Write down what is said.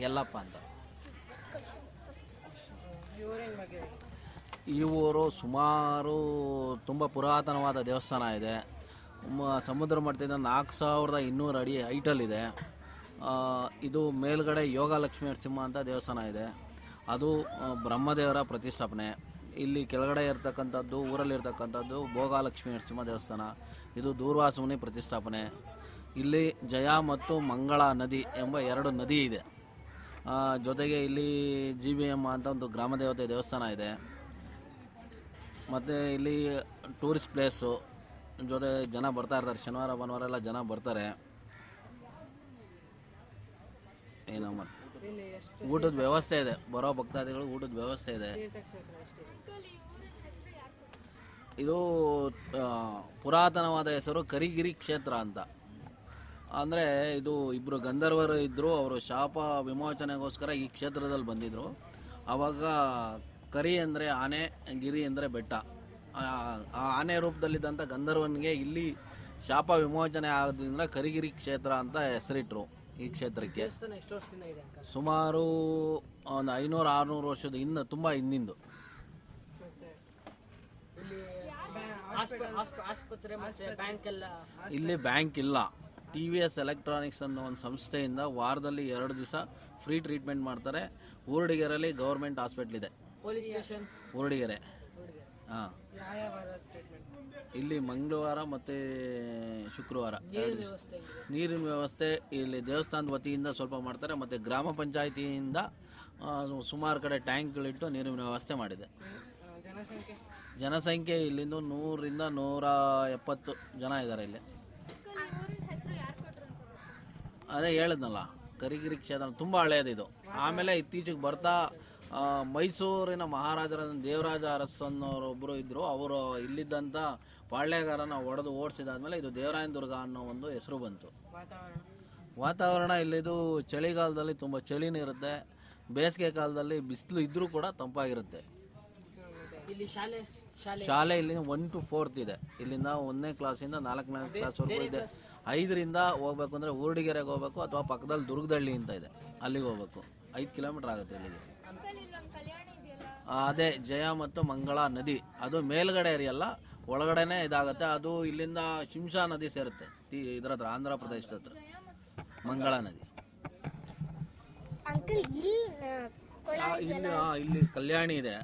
ಯಲ್ಲಪ್ಪ ಅಂತ ಈ ಊರಿನ ಬಗ್ಗೆ ಹೇಳಿ. ಈ ಊರು ಸುಮಾರು ತುಂಬ ಪುರಾತನವಾದ ದೇವಸ್ಥಾನ ಇದೆ ಮ- ಸಮುದ್ರ ಮಟ್ಟದಿಂದ ನಾಲ್ಕು ಸಾವಿರದ ಇನ್ನೂರು ಅಡಿ ಹೈಟಲ್ಲಿದೆ ಆ, ಇದು ಮೇಲ್ಗಡೆ ಯೋಗ ಲಕ್ಷ್ಮೀ ನರಸಿಂಹ ಅಂತ ದೇವಸ್ಥಾನ ಇದೆ ಅದು ಆ, ಬ್ರಹ್ಮದೇವರ ಪ್ರತಿಷ್ಠಾಪನೆ ಇಲ್ಲಿ ಕೆಳಗಡೆ ಇರ್ತಕ್ಕಂಥದ್ದು ಊರಲ್ಲಿರ್ತಕ್ಕಂಥದ್ದು ಭೋಗಲಕ್ಷ್ಮೀ ನರಸಿಂಹ ದೇವಸ್ಥಾನ ಇದು ದೂರ್ವಾಸುಮುನಿ ಪ್ರತಿಷ್ಠಾಪನೆ ಇಲ್ಲಿ ಜಯ ಮತ್ತು ಮಂಗಳ ನದಿ ಎಂಬ ಎರಡು ನದಿ ಇದೆ ಆ, ಜೊತೆಗೆ ಇಲ್ಲಿ ಜಿ ಬಿ ಎಮ್ ಅಂತ ಒಂದು ಗ್ರಾಮ ದೇವತೆ ದೇವಸ್ಥಾನ ಇದೆ ಮತ್ತು ಇಲ್ಲಿ ಟೂರಿಸ್ಟ್ ಪ್ಲೇಸು ಜೊತೆ ಜನ ಬರ್ತಾ ಇರ್ತಾರೆ ಶನಿವಾರ ಭಾನುವಾರ ಎಲ್ಲ ಜನ ಬರ್ತಾರೆ ಏನೋ ಮಾಡ್ತಾರೆ ಇಲ್ಲಿ ಎಷ್ಟು ಊಟದ ವ್ಯವಸ್ಥೆ ಇದೆ ಬರೋ ಭಕ್ತಾದಿಗಳು ಊಟದ ವ್ಯವಸ್ಥೆ ಇದೆ ತೀರ್ಥಕ್ಷೇತ್ರ ಎಷ್ಟಿದೆ ಇದು ಆ, ಪುರಾತನವಾದ ಹೆಸರು ಕರಿಗಿರಿ ಕ್ಷೇತ್ರ ಅಂತ ಅಂದರೆ ಇದು ಇಬ್ಬರು ಗಂಧರ್ವರು ಇದ್ದರು ಅವರು ಶಾಪ ವಿಮೋಚನೆಗೋಸ್ಕರ ಈ ಕ್ಷೇತ್ರದಲ್ಲಿ ಬಂದಿದ್ದರು ಆವಾಗ ಕರಿ ಅಂದರೆ ಆನೆ ಗಿರಿ ಅಂದರೆ ಬೆಟ್ಟ ಆ ಆ ಆನೆ ರೂಪದಲ್ಲಿದ್ದಂಥ ಗಂಧರ್ವನಿಗೆ ಇಲ್ಲಿ ಶಾಪ ವಿಮೋಚನೆ ಆಗೋದ್ರಿಂದ ಕರಿಗಿರಿ ಕ್ಷೇತ್ರ ಅಂತ ಹೆಸರಿಟ್ರು ಈ ಕ್ಷೇತ್ರಕ್ಕೆ ದೇವಸ್ಥಾನ ಎಷ್ಟು ವರ್ಷದಿಂದ ಇದೆ ಅಂಕಲ್ ಸುಮಾರು ಒಂದು ಐನೂರು ಆರುನೂರು ವರ್ಷದ ಇನ್ನು ತುಂಬ ಹಿಂದಿಂದು ಮತ್ತೆ ಇಲ್ಲಿ ಆಸ್ಪ- ಆಸ್ಪ- ಆಸ್ಪತ್ರೆ ಮತ್ತೆ ಬ್ಯಾಂಕ್ ಎಲ್ಲ ಇಲ್ಲಿ ಬ್ಯಾಂಕ್ ಇಲ್ಲ ಟಿ ವಿ ಎಸ್ ಎಲೆಕ್ಟ್ರಾನಿಕ್ಸ್ ಅನ್ನೋ ಒಂದು ಸಂಸ್ಥೆಯಿಂದ ವಾರದಲ್ಲಿ ಎರಡು ದಿವಸ ಫ್ರೀ ಟ್ರೀಟ್ಮೆಂಟ್ ಮಾಡ್ತಾರೆ ಊರಡಿಗೆರೆಯಲ್ಲಿ ಗೌರ್ಮೆಂಟ್ ಹಾಸ್ಪಿಟ್ಲ್ ಇದೆ ಪೊಲೀಸ್ ಸ್ಟೇಷನ್ ಊರಡಿಗೆರೆ ಹುಡುಗರು ಹಾಂ ಯಾವ ಯಾವ ಟ್ರೀಟ್ಮೆಂಟ್ ಇಲ್ಲಿ ಮಂಗಳವಾರ ಮತ್ತು ಶುಕ್ರವಾರ ಎರಡು ದಿವಸ ವ್ಯವಸ್ಥೆ ಹೆಂಗಿದೆ ನೀರಿನ ವ್ಯವಸ್ಥೆ ಇಲ್ಲಿ ದೇವಸ್ಥಾನದ ವತಿಯಿಂದ ಸ್ವಲ್ಪ ಮಾಡ್ತಾರೆ ಮತ್ತು ಗ್ರಾಮ ಪಂಚಾಯಿತಿಯಿಂದ ಸುಮಾರು ಕಡೆ ಟ್ಯಾಂಕ್ಗಳಿಟ್ಟು ನೀರಿನ ವ್ಯವಸ್ಥೆ ಮಾಡಿದೆ ಜನಸಂಖ್ಯೆ ಜನಸಂಖ್ಯೆ ಇಲ್ಲಿಂದ ನೂರಿಂದ ನೂರ ಎಪ್ಪತ್ತು ಜನ ಇದ್ದಾರೆ ಇಲ್ಲಿ ಅದೇ ಹೇಳಿದ್ನಲ್ಲ ಕರಿಗಿರಿ ಕ್ಷೇತ್ರ ತುಂಬ ಹಳೆಯದಿದು ಆಮೇಲೆ ಇತ್ತೀಚೆಗೆ ಬರ್ತಾ ಆ, ಮೈಸೂರಿನ ಮಹಾರಾಜರ ದೇವರಾಜ ಅರಸ್ ಅನ್ನೋರು ಒಬ್ಬರು ಇದ್ದರು ಅವರು ಇಲ್ಲಿದ್ದಂಥ ಪಾಳ್ಯಗಾರನ ಹೊಡೆದು ಓಡಿಸಿದಾದ್ಮೇಲೆ ಇದು ದೇವರಾಯನ ದುರ್ಗ ಅನ್ನೋ ಒಂದು ಹೆಸರು ಬಂತು ವಾತಾವರಣ ವಾತಾವರಣ ಇಲ್ಲಿದು ಚಳಿಗಾಲದಲ್ಲಿ ತುಂಬ ಚಳಿನೂ ಇರುತ್ತೆ ಬೇಸಿಗೆ ಕಾಲದಲ್ಲಿ ಬಿಸಿಲು ಇದ್ದರೂ ಕೂಡ ತಂಪಾಗಿರುತ್ತೆ ಇಲ್ಲಿ ಶಾಲೆ ಶಾಲೆ ಶಾಲೆ ಇಲ್ಲಿ ಒನ್ ಟು ಫೋರ್ತ್ ಇದೆ ಇಲ್ಲಿಂದ ಒಂದನೇ ಕ್ಲಾಸಿಂದ ನಾಲ್ಕನೇ ಕ್ಲಾಸ್ವರೆಗೂ ಇದೆ ಐದರಿಂದ ಹೋಗ್ಬೇಕು ಅಂದರೆ ಊರ್ಡಿಗೆರೆಗೆ ಹೋಗ್ಬೇಕು ಅಥವಾ ಪಕ್ಕದಲ್ಲಿ ದುರ್ಗದಳ್ಳಿ ಅಂತ ಇದೆ ಅಲ್ಲಿಗೆ ಹೋಗ್ಬೇಕು ಐದು ಕಿಲೋಮೀಟರ್ ಆಗುತ್ತೆ ಇಲ್ಲಿಗೆ ಆ, ಅದೇ ಜಯ ಮತ್ತು ಮಂಗಳ ನದಿ ಅದು ಮೇಲ್ಗಡೆ ಏರಿಯಲ್ಲ ಒಳಗಡೆನೆ ಇದಾಗುತ್ತೆ ಅದು ಇಲ್ಲಿಂದ ಶಿಂಷಾ ನದಿ ಸೇರುತ್ತೆ ತಿ- ಇದ್ರ ಹತ್ರ ಆಂಧ್ರ ಪ್ರದೇಶದ ಹತ್ರ ಮಂಗಳ ನದಿ ಅಂಕಲ್ ಇಲ್ಲಿ ಆ, ಇಲ್ಲಿ ಆ, ಇಲ್ಲಿ ಕಲ್ಯಾಣಿ ಇದೆ